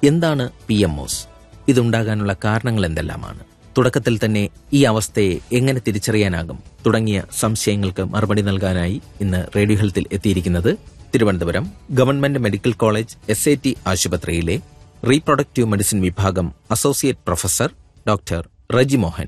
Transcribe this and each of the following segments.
എന്താണ് P M ഒസ് ഇതുണ്ടാകാനുള്ള കാരണങ്ങൾ എന്തെല്ലാമാണ് തുടക്കത്തിൽ തന്നെ ഈ അവസ്ഥയെ എങ്ങനെ തിരിച്ചറിയാനാകും തുടങ്ങിയ സംശയങ്ങൾക്ക് മറുപടി നൽകാനായി ഇന്ന് റേഡിയോ ഹെൽത്തിൽ എത്തിയിരിക്കുന്നത് Thiruvananthapuram government medical college S I T ആശുപത്രിയിലെ റീപ്രൊഡക്റ്റീവ് മെഡിസിൻ വിഭാഗം associate professor doctor Reji Mohan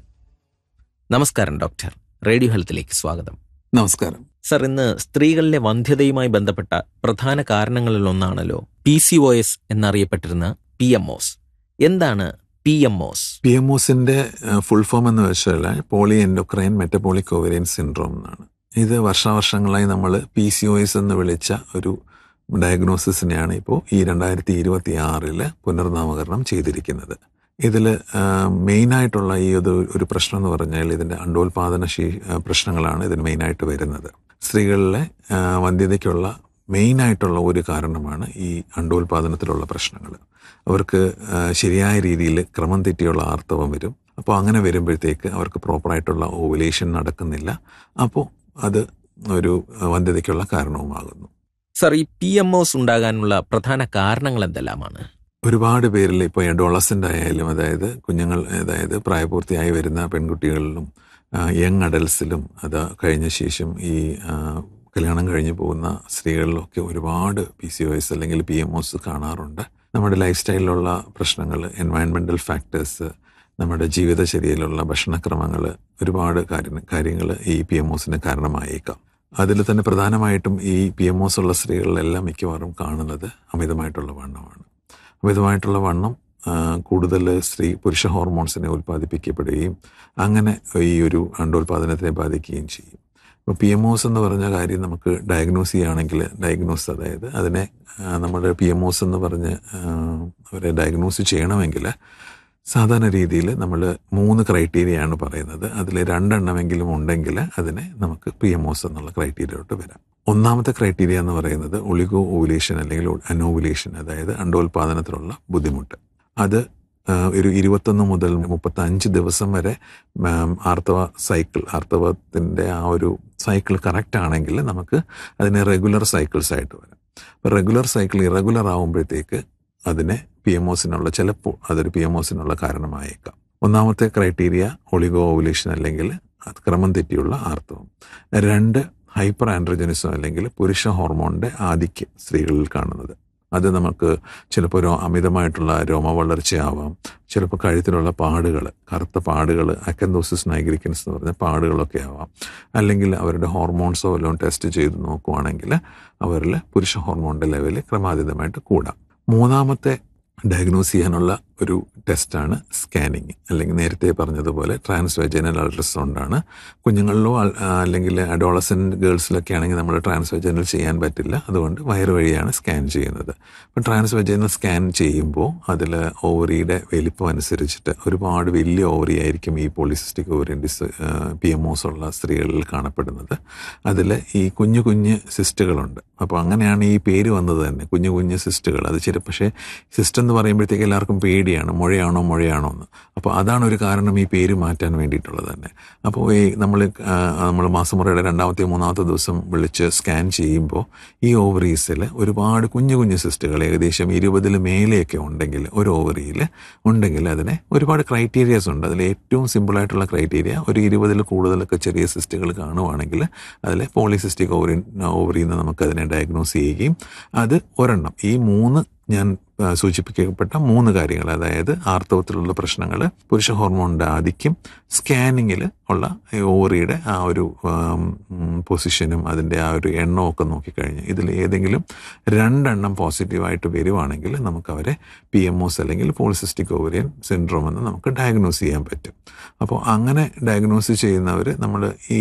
നമസ്കാരം ഡോക്ടർ റേഡിയോ ഹെൽത്തിലേക്ക് സ്വാഗതം നമസ്കാരം സർ ഇന്ന് സ്ത്രീകളിലെ വന്ധ്യതയുമായി ബന്ധപ്പെട്ട പ്രധാന കാരണങ്ങളിൽ ഒന്നാണല്ലോ പി സി ഒ എസ് എന്നറിയപ്പെട്ടിരുന്ന പി എം ഒസ് എന്താണ് P M O S P M ഒസിന്റെ ഫുൾ ഫോം എന്ന് വെച്ചാൽ poly endocrine metabolic ovarian syndrome എന്നാണ് ഇത് വർഷാവർഷങ്ങളായി നമ്മൾ പി സി ഒ എസ് എന്ന് വിളിച്ച ഒരു ഡയഗ്നോസിസിനെയാണ് ഇപ്പോൾ ഈ രണ്ടായിരത്തി ഇരുപത്തി ആറില് പുനർനാമകരണം ചെയ്തിരിക്കുന്നത് ഇതിൽ മെയിനായിട്ടുള്ള ഈ ഒരു ഒരു പ്രശ്നം എന്ന് പറഞ്ഞാൽ ഇതിൻ്റെ അണ്ടോൽപാദന ശീ പ്രശ്നങ്ങളാണ് ഇതിന് മെയിനായിട്ട് വരുന്നത് സ്ത്രീകളിലെ ആ, വന്ധ്യതയ്ക്കുള്ള മെയിനായിട്ടുള്ള ഒരു കാരണമാണ് ഈ അണ്ടോൽപാദനത്തിലുള്ള പ്രശ്നങ്ങൾ അവർക്ക് ആ, ശരിയായ രീതിയിൽ ക്രമം തെറ്റിയുള്ള ആർത്തവം വരും അപ്പോൾ അങ്ങനെ വരുമ്പോഴത്തേക്ക് അവർക്ക് പ്രോപ്പറായിട്ടുള്ള ഓവുലേഷൻ നടക്കുന്നില്ല അപ്പോൾ അത് ഒരു ആ, വന്ധ്യതയ്ക്കുള്ള കാരണവുമാകുന്നു സർ ഈ പി എം ഒസ് ഉണ്ടാകാനുള്ള പ്രധാന കാരണങ്ങൾ എന്തെല്ലാമാണ് ഒരുപാട് പേരിൽ ഇപ്പോൾ അഡോളസൻ്റ് ആയാലും അതായത് കുഞ്ഞുങ്ങൾ അതായത് പ്രായപൂർത്തിയായി വരുന്ന പെൺകുട്ടികളിലും യങ് അഡൽസിലും അത് കഴിഞ്ഞ ശേഷം ഈ ആ, കല്യാണം കഴിഞ്ഞ് പോകുന്ന സ്ത്രീകളിലൊക്കെ ഒരുപാട് പി സി ഒ എസ് അല്ലെങ്കിൽ പി എം ഒസ് കാണാറുണ്ട് നമ്മുടെ ലൈഫ് സ്റ്റൈലിലുള്ള പ്രശ്നങ്ങൾ എൻവയൺമെൻറ്റൽ ഫാക്ടേഴ്സ് നമ്മുടെ ജീവിതചര്യയിലുള്ള ഭക്ഷണക്രമങ്ങൾ ഒരുപാട് കാര്യ കാര്യങ്ങൾ ഈ പി എം ഒസിന് കാരണമായേക്കാം അതിൽ തന്നെ പ്രധാനമായിട്ടും ഈ പി എം ഒസ് ഉള്ള സ്ത്രീകളിലെല്ലാം മിക്കവാറും കാണുന്നത് അമിതമായിട്ടുള്ള വണ്ണമാണ് അമിതമായിട്ടുള്ള വണ്ണം ആ, കൂടുതൽ സ്ത്രീ പുരുഷ ഹോർമോൺസിനെ ഉൽപ്പാദിപ്പിക്കപ്പെടുകയും അങ്ങനെ ഈ ഒരു അണ്ടോൽപാദനത്തിനെ ബാധിക്കുകയും ചെയ്യും ഇപ്പോൾ പി എം ഒസ് എന്ന് പറഞ്ഞ കാര്യം നമുക്ക് ഡയഗ്നോസ് ചെയ്യുകയാണെങ്കിൽ ഡയഗ്നോസ് അതായത് അതിനെ ആ, നമ്മുടെ പി എം ഒസ് എന്ന് പറഞ്ഞ് ആ, അവരെ ഡയഗ്നോസ് ചെയ്യണമെങ്കിൽ സാധാരണ രീതിയിൽ നമ്മൾ മൂന്ന് ക്രൈറ്റീരിയയാണ് പറയുന്നത് അതിൽ രണ്ടെണ്ണമെങ്കിലും ഉണ്ടെങ്കിൽ അതിനെ നമുക്ക് പി എം ഒസ് എന്നുള്ള ക്രൈറ്റീരിയയിലോട്ട് വരാം ഒന്നാമത്തെ ക്രൈറ്റീരിയ എന്ന് പറയുന്നത് ഒളിഗോ ഓവുലേഷൻ അല്ലെങ്കിൽ അനോവുലേഷൻ അതായത് അണ്ടോൽപാദനത്തിലുള്ള ബുദ്ധിമുട്ട് അത് ആ, ഒരു ഇരുപത്തൊന്ന് മുതൽ മുപ്പത്തഞ്ച് ദിവസം വരെ ഉം, ആർത്തവ സൈക്കിൾ ആർത്തവത്തിൻ്റെ ആ ഒരു സൈക്കിൾ കറക്റ്റ് ആണെങ്കിൽ നമുക്ക് അതിനെ റെഗുലർ സൈക്കിൾസ് ആയിട്ട് വരാം അപ്പോൾ റെഗുലർ സൈക്കിൾ ഇറഗുലർ ആകുമ്പോഴത്തേക്ക് അതിനെ പി എം ഒസിനുള്ള ചിലപ്പോൾ അതൊരു പി എം ഒസിനുള്ള കാരണമായേക്കാം ഒന്നാമത്തെ ക്രൈറ്റീരിയ ഒളിഗോ ഓവുലേഷൻ അല്ലെങ്കിൽ അത് ക്രമം തെറ്റിയുള്ള ആർത്തവം രണ്ട് ഹൈപ്പർ ആൻഡ്രജനിസം അല്ലെങ്കിൽ പുരുഷ ഹോർമോണിന്റെ ആധിക്യം സ്ത്രീകളിൽ കാണുന്നത് അത് നമുക്ക് ചിലപ്പോൾ രോ അമിതമായിട്ടുള്ള രോമവളർച്ചയാവാം ചിലപ്പോൾ കഴുത്തിലുള്ള പാടുകൾ കറുത്ത പാടുകൾ അക്കന്തോസിസ് നൈഗ്രിക്കൻസ് എന്ന് പറഞ്ഞ പാടുകളൊക്കെ ആവാം അല്ലെങ്കിൽ അവരുടെ ഹോർമോൺസോ വല്ലതും ടെസ്റ്റ് ചെയ്ത് നോക്കുവാണെങ്കിൽ അവരിൽ പുരുഷ ഹോർമോണിൻ്റെ ലെവൽ ക്രമാതീതമായിട്ട് കൂടാം മൂന്നാമത്തെ ഡയഗ്നോസ് ചെയ്യാനുള്ള ഒരു ടെസ്റ്റാണ് സ്കാനിങ് അല്ലെങ്കിൽ നേരത്തെ പറഞ്ഞതുപോലെ ട്രാൻസ് വെജനൽ അൾട്രാസൗണ്ട് ആണ് കുഞ്ഞുങ്ങളിലോ അൽ- ആ, അല്ലെങ്കിൽ അഡോളസെൻറ്റ് ഗേൾസിലൊക്കെ ആണെങ്കിൽ നമ്മൾ ട്രാൻസ് വെജനൽ ചെയ്യാൻ പറ്റില്ല അതുകൊണ്ട് വയറ് വഴിയാണ് സ്കാൻ ചെയ്യുന്നത് അപ്പം ട്രാൻസ് വെജനൽ സ്കാൻ ചെയ്യുമ്പോൾ അതിൽ ഓവറിയുടെ വലിപ്പം അനുസരിച്ചിട്ട് ഒരുപാട് വലിയ ഓവറി ആയിരിക്കും ഈ പോളിസിസ്റ്റിക് ഓവറിയൻ ഡിസ് പി എം ഒസ് ഉള്ള സ്ത്രീകളിൽ കാണപ്പെടുന്നത് അതിൽ ഈ കുഞ്ഞു കുഞ്ഞ് സിസ്റ്റുകളുണ്ട് അപ്പോൾ അങ്ങനെയാണ് ഈ പേര് വന്നത് തന്നെ കുഞ്ഞു കുഞ്ഞു സിസ്റ്റുകൾ അത് ചില പക്ഷേ സിസ്റ്റ് എന്ന് പറയുമ്പോഴത്തേക്ക് എല്ലാവർക്കും പേടിയാണ് മുഴയാണോ മുഴയാണോ എന്ന് അപ്പോൾ അതാണ് ഒരു കാരണം ഈ പേര് മാറ്റാൻ വേണ്ടിയിട്ടുള്ളത് തന്നെ അപ്പോൾ ഈ നമ്മൾ നമ്മൾ മാസമുറയുടെ രണ്ടാമത്തെ മൂന്നാമത്തെ ദിവസം വിളിച്ച് സ്കാൻ ചെയ്യുമ്പോൾ ഈ ഓവറീസിൽ ഒരുപാട് കുഞ്ഞു കുഞ്ഞു സിസ്റ്റുകൾ ഏകദേശം ഇരുപതിൽ മേലെയൊക്കെ ഉണ്ടെങ്കിൽ ഒരു ഓവറിയിൽ ഉണ്ടെങ്കിൽ അതിനെ ഒരുപാട് ക്രൈറ്റീരിയാസ് ഉണ്ട് അതിൽ ഏറ്റവും സിമ്പിളായിട്ടുള്ള ക്രൈറ്റീരിയ ഒരു ഇരുപതിൽ കൂടുതലൊക്കെ ചെറിയ സിസ്റ്റുകൾ കാണുവാണെങ്കിൽ അതിൽ പോളിസിസ്റ്റിക് ഓവറി ഓവറിയിൽ നിന്ന് നമുക്കതിനെ ഡയഗ്നോസ് ചെയ്യുകയും അത് ഒരെണ്ണം ഈ മൂന്ന് ഞാൻ ആ, സൂചിപ്പിക്കപ്പെട്ട മൂന്ന് കാര്യങ്ങൾ അതായത് ആർത്തവത്തിലുള്ള പ്രശ്നങ്ങൾ പുരുഷ ഹോർമോണിൻ്റെ ആധിക്യം സ്കാനിങ്ങിൽ ഉള്ള ഈ ഓവറിയുടെ ആ ഒരു ആം, ഉം, പൊസിഷനും അതിൻ്റെ ആ ഒരു എണ്ണവും ഒക്കെ നോക്കിക്കഴിഞ്ഞ് ഇതിൽ ഏതെങ്കിലും രണ്ടെണ്ണം പോസിറ്റീവായിട്ട് വരുവാണെങ്കിൽ നമുക്ക് അവരെ പി എം ഒസ് അല്ലെങ്കിൽ പോളിസിസ്റ്റിക് ഓവറിയൻ സിൻഡ്രോം എന്ന് നമുക്ക് ഡയഗ്നോസ് ചെയ്യാൻ പറ്റും അപ്പോൾ അങ്ങനെ ഡയഗ്നോസ് ചെയ്യുന്നവർ നമ്മൾ ഈ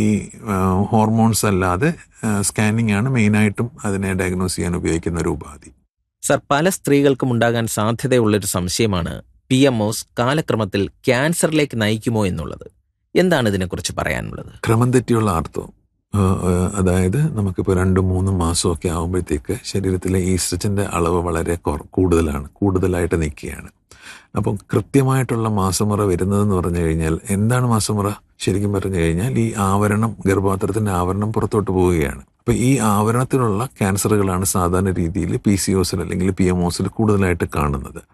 ഹോർമോൺസ് അല്ലാതെ സ്കാനിങ് ആണ് മെയിനായിട്ടും അതിനെ ഡയഗ്നോസ് ചെയ്യാൻ ഉപയോഗിക്കുന്ന ഒരു ഉപാധി സർ പല സ്ത്രീകൾക്കും ഉണ്ടാകാൻ സാധ്യതയുള്ളൊരു സംശയമാണ് പി എം ഒസ് കാലക്രമത്തിൽ ക്യാൻസറിലേക്ക് നയിക്കുമോ എന്നുള്ളത് എന്താണ് ഇതിനെക്കുറിച്ച് പറയാനുള്ളത് ക്രമം തെറ്റിയുള്ള ആർത്തവം ആ, ആ, അതായത് നമുക്കിപ്പോൾ രണ്ടും മൂന്നും മാസമൊക്കെ ആകുമ്പോഴത്തേക്ക് ശരീരത്തിലെ ഈസ്ട്രജൻ്റെ അളവ് വളരെ കുറ- കൂടുതലാണ് കൂടുതലായിട്ട് നിൽക്കുകയാണ് അപ്പം കൃത്യമായിട്ടുള്ള മാസമുറ വരുന്നതെന്ന് പറഞ്ഞു കഴിഞ്ഞാൽ എന്താണ് മാസമുറ ശരിക്കും പറഞ്ഞു കഴിഞ്ഞാൽ ഈ ആവരണം ഗർഭപാത്രത്തിന്റെ ആവരണം പുറത്തോട്ട് പോവുകയാണ് അപ്പൊ ഈ ആവരണത്തിലുള്ള ക്യാൻസറുകളാണ് സാധാരണ രീതിയിൽ പി സി ഒസിൽ അല്ലെങ്കിൽ പി എം ഒസിൽ കൂടുതലായിട്ട് കാണുന്നത്